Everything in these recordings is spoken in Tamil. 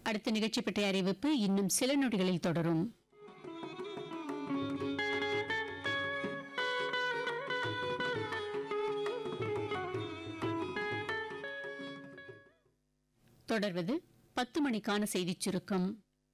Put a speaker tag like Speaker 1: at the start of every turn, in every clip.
Speaker 1: அடுத்த நிகழ்ச்சி பற்றிய அறிவிப்பு இன்னும் சில நொடிகளில் தொடரும் தொடர்வது பத்து மணிக்கான செய்திச் சுருக்கம்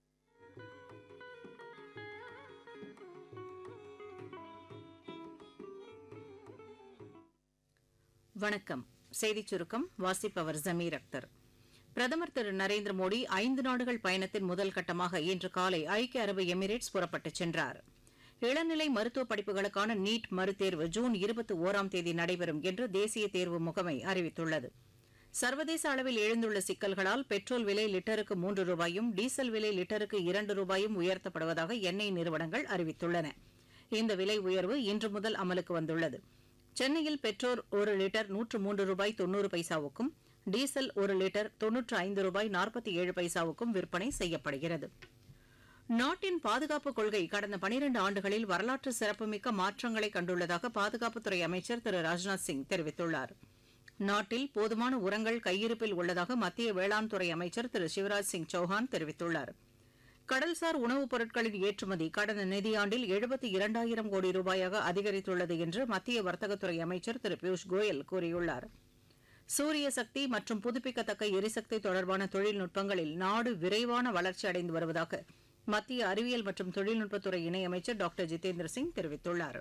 Speaker 2: வணக்கம் செய்திச் சுருக்கம் வாசிப்பவர் ஜமீர் அக்தர் பிரதமர் திரு நரேந்திர மோடி ஐந்து நாடுகள் பயணத்தின் முதல் கட்டமாக இன்று காலை ஐக்கிய அரபு எமிரேட்ஸ் புறப்பட்டுச் சென்றார் இளநிலை மருத்துவ படிப்புகளுக்கான நீட் மறுதேர்வு ஜூன் இருபத்தி ஓராம் தேதி நடைபெறும் என்று தேசிய தேர்வு முகமை அறிவித்துள்ளது சர்வதேச அளவில் எழுந்துள்ள சிக்கல்களால் பெட்ரோல் விலை லிட்டருக்கு மூன்று ரூபாயும் டீசல் விலை லிட்டருக்கு இரண்டு ரூபாயும் உயர்த்தப்படுவதாக எண்ணெய் நிறுவனங்கள் அறிவித்துள்ளன இந்த விலை உயர்வு இன்று முதல் அமலுக்கு வந்துள்ளது சென்னையில் பெட்ரோல் ஒரு லிட்டர் நூற்று மூன்று ரூபாய் தொன்னூறு பைசாவுக்கும் டீசல் ஒரு லிட்டர் தொன்னூற்று ஐந்து ரூபாய் நாற்பத்தி ஏழு பைசாவுக்கும் விற்பனை செய்யப்படுகிறது நாட்டின் பாதுகாப்பு கொள்கை கடந்த பனிரண்டு ஆண்டுகளில் வரலாற்று சிறப்புமிக்க மாற்றங்களை கண்டுள்ளதாக பாதுகாப்புத்துறை அமைச்சர் திரு ராஜ்நாத் சிங் தெரிவித்துள்ளார் நாட்டில் போதுமான உரங்கள் கையிருப்பில் உள்ளதாக மத்திய வேளாண் துறை அமைச்சர் திரு சிவராஜ் சிங் சௌஹான் தெரிவித்துள்ளார் கடல்சார் உணவுப் பொருட்களின் ஏற்றுமதி கடந்த நிதியாண்டில் எழுபத்தி இரண்டாயிரம் கோடி ரூபாயாக அதிகரித்துள்ளது என்று மத்திய வர்த்தகத்துறை அமைச்சர் திரு பியூஷ் கோயல் கூறியுள்ளார் சூரிய சக்தி மற்றும் புதுப்பிக்கத்தக்க எரிசக்தி தொடர்பான தொழில்நுட்பங்களில் நாடு விரைவான வளர்ச்சி அடைந்து வருவதாக மத்திய அறிவியல் மற்றும் தொழில்நுட்பத்துறை இணையமைச்சர் டாக்டர் ஜிதேந்திர சிங் தெரிவித்துள்ளார்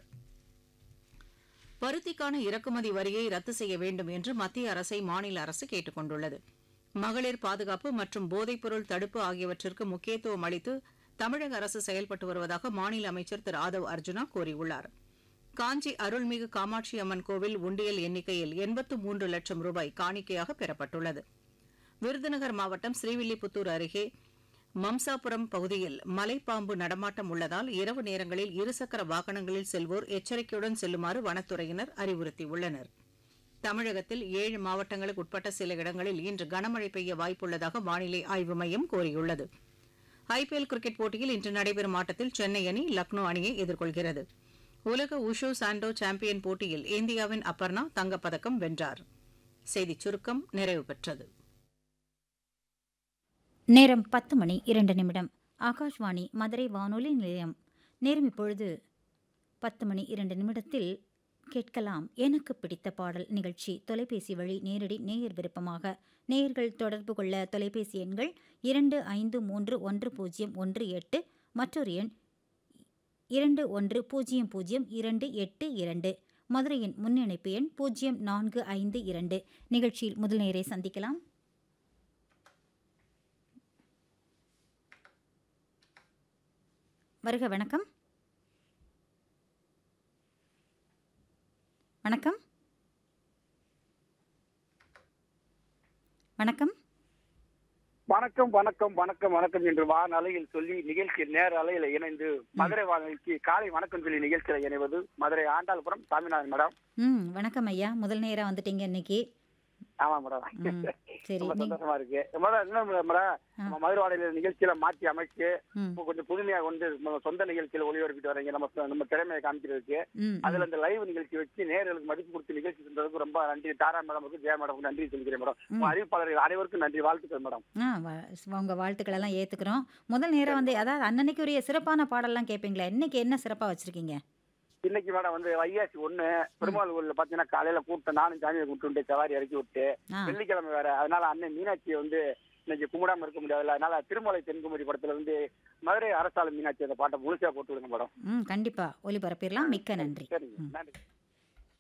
Speaker 2: பருத்திக்கான இறக்குமதி வரியை ரத்து செய்ய வேண்டும் என்று மத்திய அரசை மாநில அரசு கேட்டுக் கொண்டுள்ளது மகளிர் பாதுகாப்பு மற்றும் போதைப்பொருள் தடுப்பு ஆகியவற்றிற்கு முக்கியத்துவம் அளித்து தமிழக அரசு செயல்பட்டு வருவதாக மாநில அமைச்சர் திரு ஆதவ் அர்ஜுனா கூறியுள்ளார் காஞ்சி அருள்மிகு காமாட்சி அம்மன் கோவில் உண்டியல் எண்ணிக்கையில் எண்பத்து மூன்று லட்சம் ரூபாய் காணிக்கையாக பெறப்பட்டுள்ளது விருதுநகர் மாவட்டம் ஸ்ரீவில்லிபுத்தூர் அருகே மம்சாபுரம் பகுதியில் மலைப்பாம்பு நடமாட்டம் உள்ளதால் இரவு நேரங்களில் இருசக்கர வாகனங்களில் செல்வோர் எச்சரிக்கையுடன் செல்லுமாறு வனத்துறையினர் அறிவுறுத்தியுள்ளனர் தமிழகத்தில் ஏழு மாவட்டங்களுக்கு உட்பட்ட சில இடங்களில் இன்று கனமழை பெய்ய வாய்ப்புள்ளதாக வானிலை ஆய்வு மையம் கூறியுள்ளது ஐபிஎல் கிரிக்கெட் போட்டியில் இன்று நடைபெறும் ஆட்டத்தில் சென்னை அணி லக்னோ அணியை எதிர்கொள்கிறது உலக உஷு சாண்டோ சாம்பியன் போட்டியில் இந்தியாவின் அப்பர்ணா தங்கப்பதக்கம் வென்றார் செய்திச் சுருக்கம் நிறைவு பெற்றது
Speaker 3: நேரம் பத்து மணி இரண்டு நிமிடம் ஆகாஷ்வாணி மதுரை வானொலி நிலையம் நேரம் இப்பொழுது பத்து மணி இரண்டு நிமிடத்தில் கேட்கலாம் எனக்கு பிடித்த பாடல் நிகழ்ச்சி தொலைபேசி வழி நேரடி நேயர் விருப்பமாக நேயர்கள் தொடர்பு கொள்ள தொலைபேசி எண்கள் இரண்டு ஐந்து மூன்று ஒன்று பூஜ்ஜியம் ஒன்று எட்டு மற்றொரு எண் இரண்டு ஒன்று பூஜ்ஜியம் பூஜ்ஜியம் இரண்டு எட்டு இரண்டு மதுரையின் முன்னிணைப்பு எண் பூஜ்ஜியம் நான்கு ஐந்து இரண்டு நிகழ்ச்சியில் முதல் நேரை சந்திக்கலாம் வருக வணக்கம் வணக்கம் வணக்கம்
Speaker 4: வணக்கம் வணக்கம் வணக்கம் வணக்கம் என்று வான் அலையில் சொல்லி நிகழ்ச்சி நேர அலையில இணைந்து மதுரை வானொலிக்கு காலை வணக்கம் சொல்லி நிகழ்ச்சியில இணைவது மதுரை ஆண்டாள்புரம் சாமிநாதன் மேடம்
Speaker 3: ம் வணக்கம் ஐயா முதல் நேரம் வந்துட்டீங்க இன்னைக்கு
Speaker 4: ஆமா மேடம்
Speaker 3: ம் சரி
Speaker 4: ரொம்ப
Speaker 3: நீங்க
Speaker 4: சந்தோஷமா இருக்கு மேடம் என்ன மேடம்
Speaker 3: ஆ.
Speaker 4: நம்ம மதுரை வானொலி நிகழ்ச்சியில மாற்றி அமைச்சு
Speaker 3: ம்
Speaker 4: இப்போ கொஞ்சம் புதுமையா வந்து நம்ம சொந்த நிகழ்ச்சியில ஒளிபரப்பிட்டு வரீங்க நம்ம நம்ம திறமையை காமிக்கிறதுக்கு
Speaker 3: ம்
Speaker 4: அதுல இந்த லைவ் நிகழ்ச்சி வச்சு நேர்களுக்கு மதிப்பு கொடுத்து நிகழ்ச்சி சென்றதுக்கு ரொம்ப நன்றி தாரா மேடமுக்கு ஜெயா மேடமுக்கு நன்றி சொல்லிக்கிறேன் மேடம்
Speaker 3: ம்.
Speaker 4: உங்க அறிவிப்பாளர்கள் அனைவருக்கும் நன்றி வாழ்த்துக்கள் மேடம்
Speaker 3: ஆ வ- உங்க வாழ்த்துக்கள் எல்லாம் ஏத்துக்கிறோம் முதல் நேரம் வந்து அதாவது அன்னன்னைக்கு உரிய சிறப்பான பாடல்லாம் கேட்பீங்களா இன்னைக்கு என்ன சிறப்பா வச்சிருக்கீங்க
Speaker 4: இன்னைக்கு மேடம் வந்து வைகாசி ஒண்ணு பெருமாள் கோயில்ல பாத்தீங்கன்னா காலையில கூப்பிட்டு நானும் சாமியை கூப்பிட்டு வந்து சவாரி இறக்கி விட்டு
Speaker 3: ஆ
Speaker 4: வெள்ளிக்கிழமை வேற அதனால அண்ணன் மீனாட்சியை வந்து இன்னைக்கு கும்பிடாம இருக்க முடியாதுல்ல அதனால திருமலை தென்குமரி படத்துல வந்து மதுரை அரசாலை மீனாட்சி அந்த பாட்டை முழுசா போட்டு விடுங்க மேடம்
Speaker 3: ம் கண்டிப்பா ஒளிபரப்பிடலாம் மிக்க நன்றி
Speaker 4: சரிங்க
Speaker 3: ம்.
Speaker 4: நன்றி